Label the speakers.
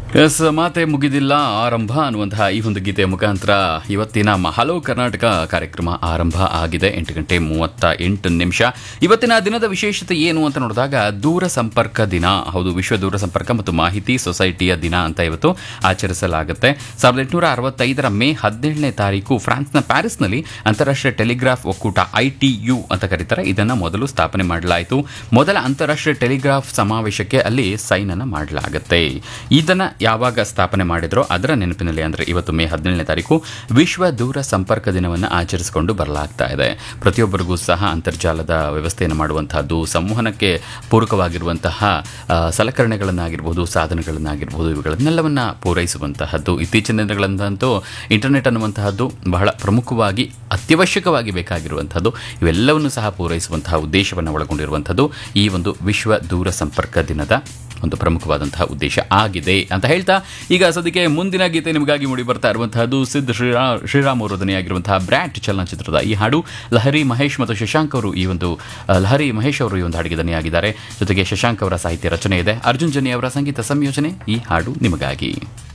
Speaker 1: S ಮಾತೆ ಮುಗಿದಿಲ್ಲ ಆರಂಭ ಅನ್ನುವಂತಹ ಈ ಒಂದು ಗೀತೆಯ ಮುಖಾಂತರ ಇವತ್ತಿನ ಮ- ಹಲೋ ಕರ್ನಾಟಕ ಕಾರ್ಯಕ್ರಮ ಆರಂಭ ಆಗಿದೆ ಎಂಟು ಗಂಟೆ ಮೂವತ್ತ ಎಂಟು ನಿಮಿಷ ಇವತ್ತಿನ ದಿನದ ವಿಶೇಷತೆ ಏನು ಅಂತ ನೋಡಿದಾಗ ದೂರ ಸಂಪರ್ಕ ದಿನ ಹೌದು ವಿಶ್ವ ದೂರ ಸಂಪರ್ಕ ಮತ್ತು ಮಾಹಿತಿ ಸೊಸೈಟಿಯ ದಿನ ಅಂತ ಇವತ್ತು ಆಚರಿಸಲಾಗುತ್ತೆ ಸಾವಿರದ ಎಂಟುನೂರ ಅರವತ್ತೈದರ ಮೇ ಹದಿನೇಳನೇ ತಾರೀಕು ಫ್ರಾನ್ಸ್ನ ಪ್ಯಾರಿಸ್ನಲ್ಲಿ ಅಂತಾರಾಷ್ಟ್ರೀಯ ಟೆಲಿಗ್ರಾಫ್ ಒಕ್ಕೂಟ ಐ ಟಿ ಯು ಅಂತ ಕರೀತಾರೆ ಇದನ್ನು ಮೊದಲು ಸ್ಥಾಪನೆ ಮಾಡಲಾಯಿತು ಮೊದಲ ಅಂತಾರಾಷ್ಟ್ರೀಯ ಟೆಲಿಗ್ರಾಫ್ ಸಮಾವೇಶಕ್ಕೆ ಅಲ್ಲಿ ಸೈನ್ ಅನ್ನು ಮಾಡಲಾಗುತ್ತೆ ಇದನ್ನ ಯಾವಾಗ ಸ್ಥಾಪನೆ ಮಾಡಿದ್ರೋ ಅದರ ನೆನಪಿನಲ್ಲಿ ಅಂದ್ರೆ ಇವತ್ತು ಮೇ ಹದಿನೇಳನೇ ತಾರೀಕು ವಿಶ್ವ ದೂರ ಸಂಪರ್ಕ ದಿನವನ್ನು ಆಚರಿಸಿಕೊಂಡು ಬರಲಾಗ್ತಾ ಇದೆ ಪ್ರತಿಯೊಬ್ಬರಿಗೂ ಸಹ ಅಂತರ್ಜಾಲದ ವ್ಯವಸ್ಥೆಯನ್ನು ಮಾಡುವಂತಹದ್ದು ಸಂವಹನಕ್ಕೆ ಪೂರಕವಾಗಿರುವಂತಹ ಆ, ಸಲಕರಣೆಗಳನ್ನಾಗಿರ್ಬೋದು ಸಾಧನಗಳನ್ನಾಗಿರ್ಬೋದು ಇವುಗಳನ್ನೆಲ್ಲವನ್ನ ಪೂರೈಸುವಂತಹದ್ದು ಇತ್ತೀಚಿನ ದಿನಗಳಂತೂ ಇಂಟರ್ನೆಟ್ ಅನ್ನುವಂತಹದ್ದು ಬಹಳ ಪ್ರಮುಖವಾಗಿ ಅತ್ಯವಶ್ಯಕವಾಗಿ ಬೇಕಾಗಿರುವಂಥದ್ದು ಇವೆಲ್ಲವನ್ನು ಸಹ ಪೂರೈಸುವಂತಹ ಉದ್ದೇಶವನ್ನು ಒಳಗೊಂಡಿರುವಂಥದ್ದು ಈ ಒಂದು ವಿಶ್ವ ದೂರ ಸಂಪರ್ಕ ದಿನದ ಒಂದು ಪ್ರಮುಖವಾದಂತಹ ಉದ್ದೇಶ ಆಗಿದೆ ಅಂತ ಹೇಳ್ತಾ ಈಗ ಸದ್ಯಕ್ಕೆ ಮುಂದಿನ ಗೀತೆ ನಿಮಗಾಗಿ ಮೂಡಿ ಬರ್ತಾ ಇರುವಂತಹದ್ದು ಸಿದ್ಧ ಶ್ರೀರಾ ಶ್ರೀರಾಮ್ ಅವರು ಧ್ವನಿಯಾಗಿರುವಂತಹ ಬ್ರ್ಯಾಟ್ ಚಲನಚಿತ್ರದ ಈ ಹಾಡು ಲಹರಿ ಮಹೇಶ್ ಮತ್ತು ಶಶಾಂಕ್ ಅವರು ಈ ಒಂದು ಆ, ಲಹರಿ ಮಹೇಶ್ ಅವರು ಈ ಒಂದು ಹಾಡಿಗೆ ಧ್ವನಿಯಾಗಿದ್ದಾರೆ ಜೊತೆಗೆ ಶಶಾಂಕ್ ಅವರ ಸಾಹಿತ್ಯ ರಚನೆ ಇದೆ ಅರ್ಜುನ್ ಜನಿ ಅವರ ಸಂಗೀತ ಸಂಯೋಜನೆ ಈ ಹಾಡು ನಿಮಗಾಗಿ